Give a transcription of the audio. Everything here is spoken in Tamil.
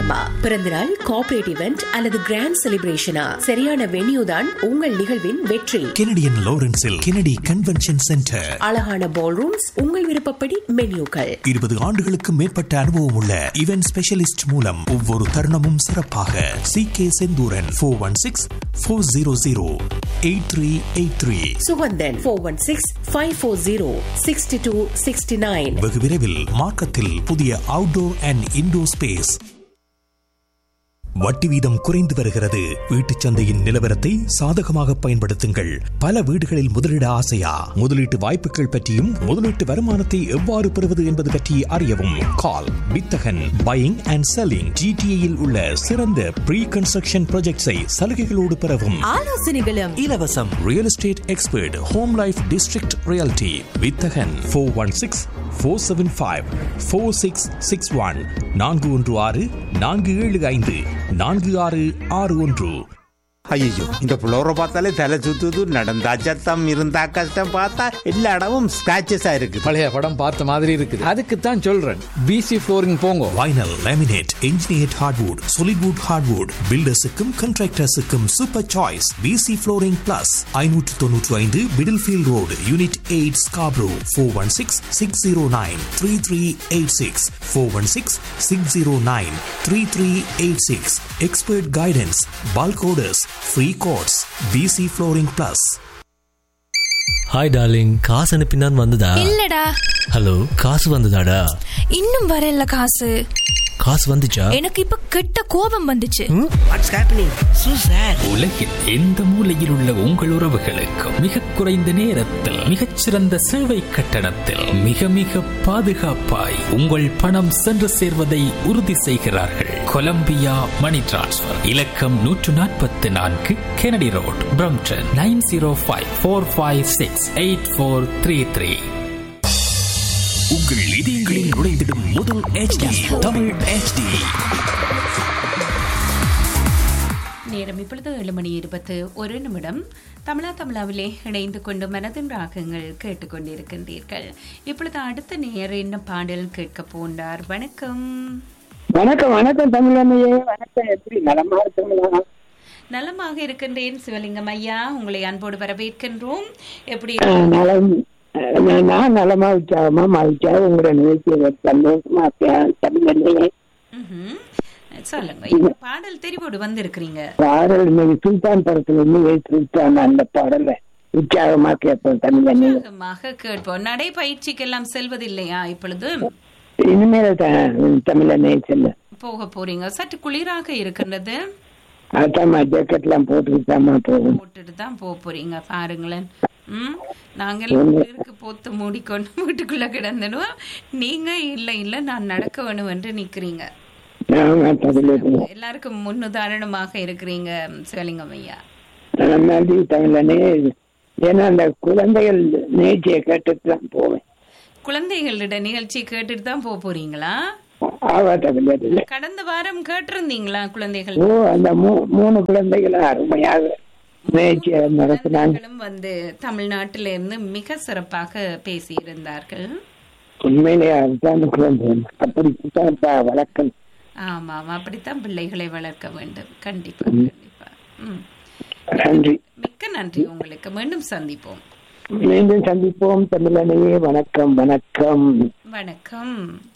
வேண்டுமா பிறந்தநாள் கார்ப்பரேட் இவெண்ட் அல்லது கிராண்ட் செலிப்ரேஷனா சரியான வென்யூ தான் உங்கள் நிகழ்வின் வெற்றி கெனடியன் லாரன்ஸில் கெனடி கன்வென்ஷன் சென்டர் அழகான பால் ரூம்ஸ் உங்கள் விருப்பப்படி மென்யூக்கள் இருபது ஆண்டுகளுக்கு மேற்பட்ட அனுபவம் உள்ள இவென்ட் ஸ்பெஷலிஸ்ட் மூலம் ஒவ்வொரு தருணமும் சிறப்பாக C K Senthooran four one six four zero zero eight three eight three Sugandhan four one six five four zero sixty two sixty nine வெகு விரைவில் மார்க்கத்தில் புதிய அவுட்டோர் அண்ட் இன்டோர் ஸ்பேஸ் வட்டி வீதம் குறைந்து வருகிறது வீட்டுச் சந்தையின் நிலவரத்தை சாதகமாக பயன்படுத்துங்கள் பல வீடுகளில் முதலீட ஆசையா முதலீட்டு வாய்ப்புகள் பற்றியும் முதலீட்டு வருமானத்தை எவ்வாறு பெறுவது என்பது பற்றி அறியவும் கால் வித்தகன் பையிங் அண்ட் செல்லிங் ஜிடிஏயில் உள்ள சிறந்த ப்ரீ கன்ஸ்ட்ரக்ஷன் ப்ராஜெக்ட்ஸை சலுகைகளோடு பெறவும் ஆலோசனைகளும் இலவசம் real estate expert home life district reality Vithagan four one six four seven five four six six one நான்கு ஒன்று ஆறு நான்கு ஏழு ஐந்து நான்கு ஆறு ஆறு ஒன்று ஐயோ இந்த புலோரை பார்த்தாலே தலை சுத்துது நடந்தா சத்தம் இருந்தா கஷ்டம் பார்த்தா எல்லா இடமும் ஸ்கிராச்சஸா இருக்கு பழைய படம் பார்த்த மாதிரி இருக்குது அதுக்கு தான் சொல்றேன் பிசி ஃப்ளோரிங் போங்க vinyl laminate engineered hardwood solid wood hardwood பில்டர்ஸுக்கும் கண்ட்ராக்டர்ஸுக்கும் super choice PC flooring plus ஐநூற்று தொன்னூற்று ஐந்து Middlefield road unit eight Scarborough four one six six zero nine three three eight six four one six six zero nine three three eight six expert guidance bulk orders free quotes PC flooring plus hi darling காசு அனுப்பினான் வந்ததா இல்லடா ஹலோ காசு வந்ததாடா இன்னும் வரல காசு காசு வந்துச்சா எனக்கு இப்ப கெட்ட கோபம் வந்துச்சு உலகில் எந்த மூலையில் உள்ள உங்கள் உறவுகளுக்கு மிக குறைந்த நேரத்தில் மிகச்சிறந்த சேவை கட்டணத்தில் மிக மிக பாதுகாப்பாய் உங்கள் பணம் சென்று சேர்வதை உறுதி செய்கிறார்கள் கொலம்பியா மணி டிரான்ஸ்ஃபர் இலக்கம் நூற்று நாற்பத்தி நான்கு Kennedy road Brampton nine zero five four five six eight four three three உங்கள் இதயங்களில் நுழைந்திடும் முதல் HD தமிழ் HD நேரம் இப்பொழுது ஏழு மணி இருபத்து ஒரு நிமிடம் தமிழா தமிழாவிலே இணைந்து கொண்டு மனதின் ராகங்கள் கேட்டுக்கொண்டிருக்கின்றீர்கள் இப்பொழுது அடுத்த நேர் என்ன பாடல் கேட்க போன்றார் வணக்கம் வணக்கம் வணக்கம் தமிழமையே வணக்கம் எப்படி நலமா இருக்குங்களா நலமாக இருக்கின்றேன் சிவலிங்கம் ஐயா உங்களை அன்போடு வரவேற்கின்றோம் எப்படி ஆஹ், நலம் ஆஹ், நான் நலமா உற்சாகமா மகிழ்ச்சியா உங்களோட நிகழ்ச்சியை சந்தோஷமா இருக்கேன். தமிழமையே ம்ஹும். சொல்லுங்க இந்த பாடல் தெரிவோடு வந்திருக்கிறீங்க பாடல் இன்னைக்கு சுல்தான் படத்துல இருந்து ஏ சுல்தான் அந்த பாடல உற்சாகமா கேட்போம் தமிழமையே உற்சாகமாக கேட்போம் நடைபயிற்சிக்கெல்லாம் செல்வதில்லையா இப்பொழுது இனிமேல தமிழமையே செல்ல போக போறீங்க சற்று குளிராக இருக்கின்றது அதாம்மா ஜாக்கெட் எல்லாம் போட்டுக்கிட்டாமா போகும் போட்டுட்டு தான் போக போறீங்க பாருங்களேன் ம் நாங்கெல்லாம் குளிருக்கு போத்து மூடிக்கொண்டு வீட்டுக்குள்ள கிடந்துடுவோம் நீங்க இல்ல இல்ல நான் நடக்க வேணும் என்று நிக்கிறீங்க ஆமா தமிழமையே எல்லாருக்கும் முன்னுதாரணமாக இருக்கிறீங்க சிவலிங்கம் ஐயா நன்றி தமிழனே ஏன்னா அந்த குழந்தைகள் நிகழ்ச்சியை கேட்டுட்டு தான் போவேன் குழந்தைகளிட நிகழ்ச்சி கேட்டுட்டு தான் போக போறீங்களா ஆவா தமிழர் கடந்த வாரம் கேட்டிருந்தீங்களா குழந்தைகள் ஓ அந்த மூ- மூணு குழந்தைகளும் அருமையாக நிகழ்ச்சியை நடத்தினாங்க குழந்தைகளும் வந்து தமிழ்நாட்டில இருந்து மிக சிறப்பாக பேசியிருந்தார்கள் உண்மையிலே அதுதான் குழந்தை அப்படித்தான் இப்ப வழக்கம் ஆமா ஆமா அப்படித்தான் பிள்ளைகளை வளர்க்க வேண்டும் கண்டிப்பா கண்டிப்பா ம் நன்றி மிக்க நன்றி உங்களுக்கு மீண்டும் சந்திப்போம் மீண்டும் சந்திப்போம் தமிழனையே வணக்கம் வணக்கம் வணக்கம்